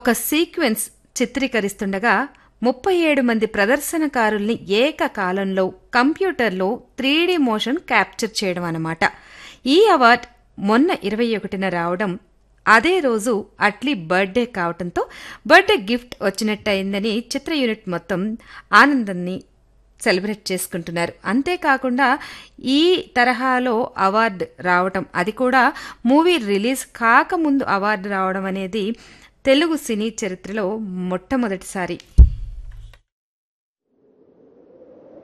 ఒక సీక్వెన్స్ చిత్రీకరిస్తుండగా ముప్పై ఏడు మంది ప్రదర్శనకారుల్ని ఏకకాలంలో కంప్యూటర్లో త్రీడీ మోషన్ క్యాప్చర్ చేయడం అన్నమాట ఈ అవార్డ్ మొన్న ఇరవై ఒకటిన రావడం అదే రోజు అట్లీ బర్త్డే కావడంతో బర్త్డే గిఫ్ట్ వచ్చినట్టయిందని చిత్ర యూనిట్ మొత్తం ఆనందాన్ని సెలబ్రేట్ చేసుకుంటున్నారు అంతేకాకుండా ఈ తరహాలో అవార్డు రావటం అది కూడా మూవీ రిలీజ్ కాకముందు అవార్డు రావడం అనేది తెలుగు సినీ చరిత్రలో మొట్టమొదటిసారి